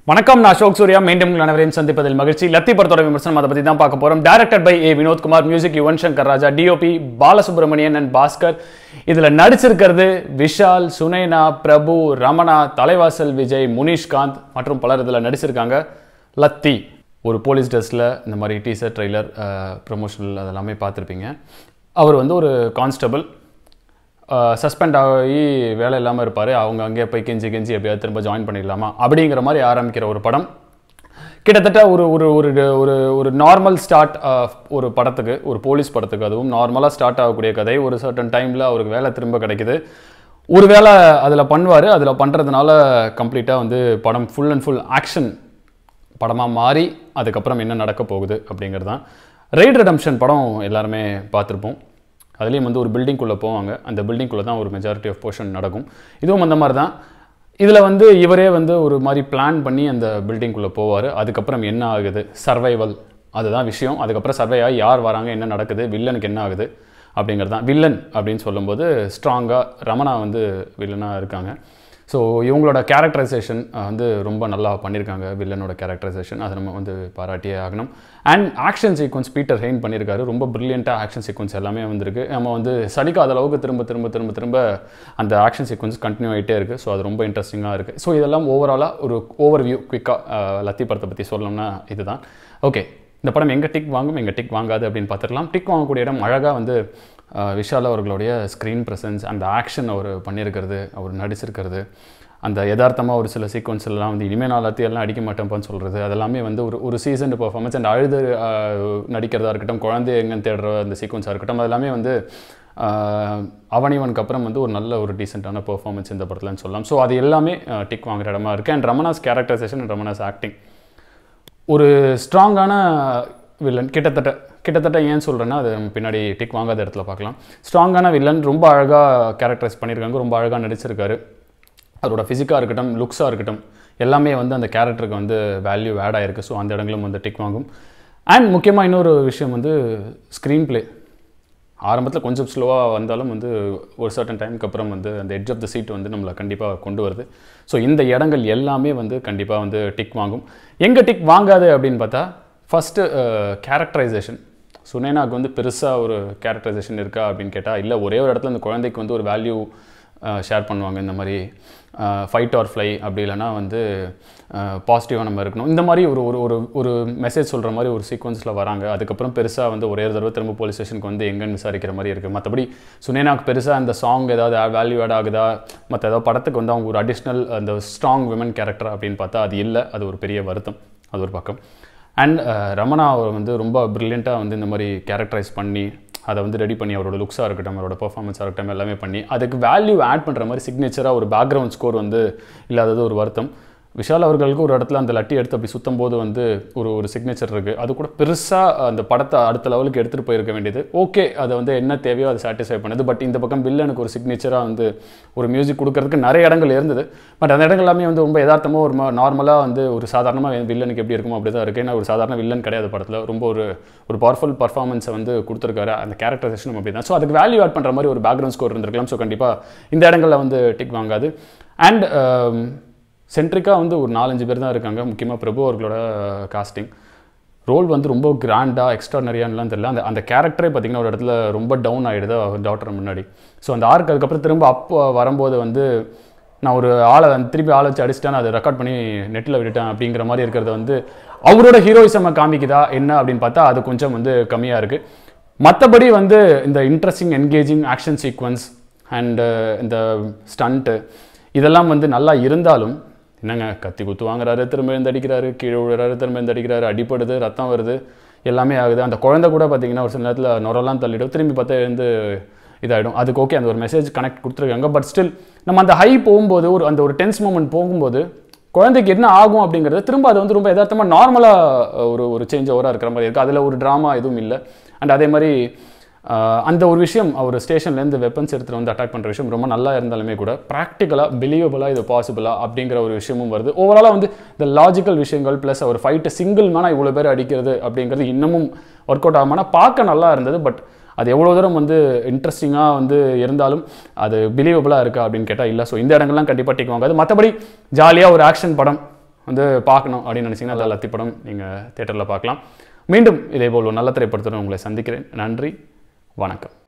வணக்கம் நான் அசோக் சூர்யா மீண்டும் உங்கள் அனைவரையும் சந்திப்பதில் மகிழ்ச்சி லத்தி படத்தோட விமர்சனம் அதை பற்றி தான் பார்க்க போகிறோம் directed by A Vinothkumar music Yuvan Shankar Raja DOP Balasubramanian and Bhaskar இதில் நடிச்சிருக்கிறது விஷால் சுனைனா பிரபு ரமணா தலைவாசல் விஜய் முனிஷ்காந்த் மற்றும் பலர் இதில் நடிச்சிருக்காங்க லத்தி ஒரு போலீஸ் ட்ரெஸ்ஸில் இந்த மாதிரி டீசர் ட்ரெய்லர் ப்ரொமோஷனல் அதெல்லாமே பார்த்துருப்பீங்க அவர் வந்து ஒரு கான்ஸ்டபிள் சஸ்பெண்ட் ஆகி வேலை இல்லாமல் இருப்பார் அவங்க அங்கேயே போய் கெஞ்சி கெஞ்சி எப்படியாவது திரும்ப ஜாயின் பண்ணிடலாமா அப்படிங்கிற மாதிரி ஆரம்பிக்கிற ஒரு படம் கிட்டத்தட்ட ஒரு ஒரு ஒரு ஒரு ஒரு நார்மல் ஸ்டார்ட் ஒரு படத்துக்கு ஒரு போலீஸ் படத்துக்கு அதுவும் நார்மலாக ஸ்டார்ட் ஆகக்கூடிய கதை ஒரு சர்டன் டைமில் அவருக்கு வேலை திரும்ப கிடைக்குது ஒரு வேளை அதில் பண்ணுவார் அதில் பண்ணுறதுனால கம்ப்ளீட்டாக வந்து படம் ஃபுல் அண்ட் ஃபுல் ஆக்ஷன் படமாக மாறி அதுக்கப்புறம் என்ன நடக்க போகுது அப்படிங்கிறது தான் ரெய்ட் ரெடம்ஷன் படம் எல்லாருமே பார்த்துருப்போம் அதுலேயும் வந்து ஒரு பில்டிங்குள்ளே போவாங்க அந்த பில்டிங்குள்ளே தான் ஒரு மெஜாரிட்டி ஆஃப் போர்ஷன் நடக்கும் இதுவும் அந்த மாதிரி தான் இதில் வந்து இவரே வந்து ஒரு மாதிரி பிளான் பண்ணி அந்த பில்டிங்குள்ளே போவார் அதுக்கப்புறம் என்ன ஆகுது சர்வைவல் அதுதான் விஷயம் அதுக்கப்புறம் சர்வை ஆகி யார் வராங்க என்ன நடக்குது வில்லனுக்கு என்ன ஆகுது அப்படிங்கிறது தான் வில்லன் அப்படின்னு சொல்லும்போது ஸ்ட்ராங்காக ரமணா வந்து வில்லனாக இருக்காங்க ஸோ இவங்களோட கேரக்டரைசேஷன் வந்து ரொம்ப நல்லா பண்ணியிருக்காங்க வில்லனோட கேரக்டரைசேஷன் அதை நம்ம வந்து பாராட்டியே ஆகணும் and action sequence Peter Hein பண்ணியிருக்காரு ரொம்ப ப்ரில்லியண்ட்டாக ஆக்ஷன் சீக்வன்ஸ் எல்லாமே வந்திருக்கு நம்ம வந்து சலிக்காத அளவுக்கு திரும்ப திரும்ப திரும்ப திரும்ப அந்த ஆக்ஷன் சீக்வன்ஸ் கண்டினியூ ஆகிட்டே இருக்குது ஸோ அது ரொம்ப இன்ட்ரெஸ்டிங்காக இருக்குது ஸோ இதெல்லாம் ஓவராலாக ஒரு ஓவர் வியூ குயிக்காக லத்தி படத்தை பற்றி சொல்லணும்னா இதுதான் ஓகே இந்த படம் எங்கே டிக் வாங்கும் எங்கே டிக் வாங்காது அப்படின்னு பார்த்துக்கலாம் டிக் வாங்கக்கூடிய இடம் அழகாக வந்து விஷால் அவர்களுடைய ஸ்க்ரீன் ப்ரெசன்ஸ் அந்த ஆக்ஷன் அவர் பண்ணியிருக்கிறது அவர் நடிச்சிருக்கிறது அந்த யதார்த்தமாக ஒரு சில சீக்வன்ஸ்லாம் வந்து இனிமேல் நான் எல்லாத்தையும் எல்லாம் அடிக்க மாட்டேன்ப்பான்னு சொல்கிறது அதெல்லாமே வந்து ஒரு ஒரு சீசன் பர்ஃபார்மன்ஸ் அண்ட் அழுது நடிக்கிறதா இருக்கட்டும் குழந்தை எங்கன்னு தேடுற அந்த சீக்வன்ஸாக இருக்கட்டும் அதெல்லாமே வந்து அவனிவனுக்கு அப்புறம் வந்து ஒரு நல்ல ஒரு டீசெண்டான பெர்ஃபார்மன்ஸ் இந்த படத்துலன்னு சொல்லலாம் ஸோ அது எல்லாமே டிக் வாங்குற இடமா இருக்குது and Ramana's characterization and Ramana's acting ஒரு ஸ்ட்ராங்கான வில்லன் கிட்டத்தட்ட கிட்டத்தட்ட ஏன் சொல்கிறேன்னா அது பின்னாடி டிக் வாங்காத இடத்துல பார்க்கலாம் ஸ்ட்ராங்கான வில்லன் ரொம்ப அழகாக கேரக்டரைஸ் பண்ணியிருக்காங்க ரொம்ப அழகாக நடிச்சிருக்காரு அதோட ஃபிசிக்காக இருக்கட்டும் லுக்ஸாக இருக்கட்டும் எல்லாமே வந்து அந்த கேரக்டருக்கு வந்து வேல்யூ ஆட் ஆகிருக்கு ஸோ அந்த இடங்களும் வந்து டிக் வாங்கும் அண்ட் முக்கியமாக இன்னொரு விஷயம் வந்து ஸ்க்ரீன் ப்ளே ஆரம்பத்தில் கொஞ்சம் ஸ்லோவாக வந்தாலும் வந்து ஒரு சர்டன் டைமுக்கு அப்புறம் வந்து அந்த எட்ஜ் ஆஃப் த சீட் வந்து நம்மளை கண்டிப்பாக கொண்டு வருது ஸோ இந்த இடங்கள் எல்லாமே வந்து கண்டிப்பாக வந்து டிக் வாங்கும் எங்கே டிக் வாங்காது அப்படின்னு பார்த்தா ஃபஸ்ட்டு கேரக்டரைசேஷன் சுனேனாவுக்கு வந்து பெருசாக ஒரு கேரக்டரைசேஷன் இருக்கா அப்படின்னு கேட்டால் இல்லை ஒரே ஒரு இடத்துல அந்த குழந்தைக்கு வந்து ஒரு வேல்யூ ஷேர் பண்ணுவாங்க இந்த மாதிரி ஃபைட் ஆர் ஃப்ளை அப்படி இல்லைனா வந்து பாசிட்டிவாக நம்ம இருக்கணும் இந்த மாதிரி ஒரு ஒரு ஒரு ஒரு மெசேஜ் சொல்கிற மாதிரி ஒரு சீக்வன்ஸில் வராங்க அதுக்கப்புறம் பெருசாக வந்து ஒரே தடவை திரும்ப போலீஸ் ஸ்டேஷனுக்கு வந்து எங்கன்னு விசாரிக்கிற மாதிரி இருக்குது மற்றபடி சுனேனாவுக்கு பெருசாக அந்த சாங் ஏதாவது வேல்யூ ஆட் ஆகுதா மற்ற ஏதாவது படத்துக்கு வந்து அவங்க ஒரு அடிஷ்னல் அந்த ஸ்ட்ராங் விமன் கேரக்டர் அப்படின்னு பார்த்தா அது இல்லை அது ஒரு பெரிய வருத்தம் அது ஒரு பக்கம் அண்ட் ரமணா அவர் வந்து ரொம்ப ப்ரில்லியண்ட்டாக வந்து இந்த மாதிரி கேரக்டரைஸ் பண்ணி அதை வந்து ரெடி பண்ணி அவரோட லுக்ஸாக இருக்கட்டும் அவரோட பர்ஃபார்மன்ஸாக இருக்கட்டும் எல்லாமே பண்ணி அதுக்கு வேல்யூ ஆட் பண்ணுற மாதிரி சிக்னேச்சராக ஒரு பேக்ரவுண்ட் ஸ்கோர் வந்து இல்லாதது ஒரு வருத்தம் விஷால் அவர்களுக்கு ஒரு இடத்துல அந்த லட்டி எடுத்து அப்படி சுத்தம் போது வந்து ஒரு ஒரு சிக்னேச்சர் இருக்குது அது கூட பெருசாக அந்த படத்தை அடுத்த லெவலுக்கு எடுத்துகிட்டு போயிருக்க வேண்டியது ஓகே அதை வந்து என்ன தேவையோ அதை சாட்டிஸ்ஃபை பண்ணுது பட் இந்த பக்கம் வில்லனுக்கு ஒரு சிக்னேச்சராக வந்து ஒரு மியூசிக் கொடுக்கறதுக்கு நிறைய இடங்கள் இருந்தது பட் அந்த இடங்கள் எல்லாமே வந்து ரொம்ப யதார்த்தமாக ஒரு நார்மலாக வந்து ஒரு சாதாரணமாக வில்லனுக்கு எப்படி இருக்குமோ அப்படி தான் இருக்குது ஏன்னா ஒரு சாதாரண வில்லன் கிடையாது படத்தில் ரொம்ப ஒரு ஒரு பவர்ஃபுல் பர்ஃபார்மன்ஸை வந்து கொடுத்துருக்காரு அந்த கேரக்டரைசேஷனும் அப்படி தான் ஸோ அதுக்கு வேல்யூ ஆட் பண்ணுற மாதிரி ஒரு பேக்ரவுண்ட் ஸ்கோர் இருந்திருக்கலாம் ஸோ கண்டிப்பாக இந்த இடங்களில் வந்து டிக் வாங்காது அண்ட் சென்ட்ரிக்காக வந்து ஒரு நாலஞ்சு பேர் தான் இருக்காங்க முக்கியமாக பிரபு அவர்களோட காஸ்டிங் ரோல் வந்து ரொம்ப கிராண்டாக எக்ஸ்ட்ரானரியான்லாம் தெரியல அந்த அந்த கேரக்டரே பார்த்திங்கன்னா ஒரு இடத்துல ரொம்ப டவுன் ஆகிடுது அவர் டாக்டர் முன்னாடி ஸோ அந்த ஆர்க் அதுக்கப்புறம் திரும்ப அப்போ வரும்போது வந்து நான் ஒரு ஆளை திருப்பி ஆளை வச்சு அடிச்சிட்டேன் அதை ரெக்கார்ட் பண்ணி நெட்டில் விட்டுட்டேன் அப்படிங்கிற மாதிரி இருக்கிறது வந்து அவரோட ஹீரோயிசமை காமிக்குதா என்ன அப்படின்னு பார்த்தா அது கொஞ்சம் வந்து கம்மியாக இருக்குது மற்றபடி வந்து இந்த interesting engaging action sequence and இந்த ஸ்டண்ட்டு இதெல்லாம் வந்து நல்லா இருந்தாலும் என்னங்க கத்தி குத்து வாங்குறாரு திரும்ப எழுந்து அடிக்கிறாரு கீழே விழுறாரு திரும்ப எழுந்து அடிக்கிறாரு அடிப்படுது ரத்தம் வருது எல்லாமே ஆகுது அந்த குழந்தை கூட பார்த்தீங்கன்னா ஒரு சில நேரத்தில் நுரெல்லாம் தள்ளிடும் திரும்பி பார்த்தா எழுந்து இதாகிடும் அதுக்கு ஓகே அந்த ஒரு மெசேஜ் கனெக்ட் கொடுத்துருக்காங்க பட் ஸ்டில் நம்ம அந்த ஹை போகும்போது ஒரு அந்த ஒரு டென்ஸ் மூமெண்ட் போகும்போது குழந்தைக்கு என்ன ஆகும் அப்படிங்கிறது திரும்ப அது வந்து ரொம்ப யதார்த்தமாக நார்மலாக ஒரு ஒரு சேஞ்ச் ஓவராக இருக்கிற மாதிரி இருக்குது அதில் ஒரு ட்ராமா எதுவும் இல்லை அண்ட் அதே மாதிரி அந்த ஒரு விஷயம் அவர் ஸ்டேஷன்லேருந்து வெப்பன்ஸ் எடுத்துகிட்டு வந்து அட்டாக் பண்ணுற விஷயம் ரொம்ப நல்லா இருந்தாலுமே கூட ப்ராக்டிக்கலாக பிலீவபுளாக இது பாசிபிளா அப்படிங்கிற ஒரு விஷயமும் வருது ஓவராலாக வந்து இந்த லாஜிக்கல் விஷயங்கள் ப்ளஸ் அவர் ஃபைட்டு சிங்கிள் மேனாக இவ்வளோ பேர் அடிக்கிறது அப்படிங்கிறது இன்னமும் ஒர்க் அவுட் ஆகுமானா பார்க்க நல்லா இருந்தது பட் அது எவ்வளோ தூரம் வந்து இன்ட்ரெஸ்டிங்காக வந்து இருந்தாலும் அது பிலீவபுளாக இருக்கா அப்படின்னு கேட்டால் இல்லை ஸோ இந்த இடங்கள்லாம் கண்டிப்பாக டிக் வாங்காது மற்றபடி ஜாலியாக ஒரு ஆக்ஷன் படம் வந்து பார்க்கணும் அப்படின்னு நினச்சிங்கன்னா தல அத்தி படம் நீங்கள் தேட்டரில் பார்க்கலாம் மீண்டும் இதேபோல் ஒரு நல்ல திரைப்படத்துடன் உங்களை சந்திக்கிறேன் நன்றி வணக்கம்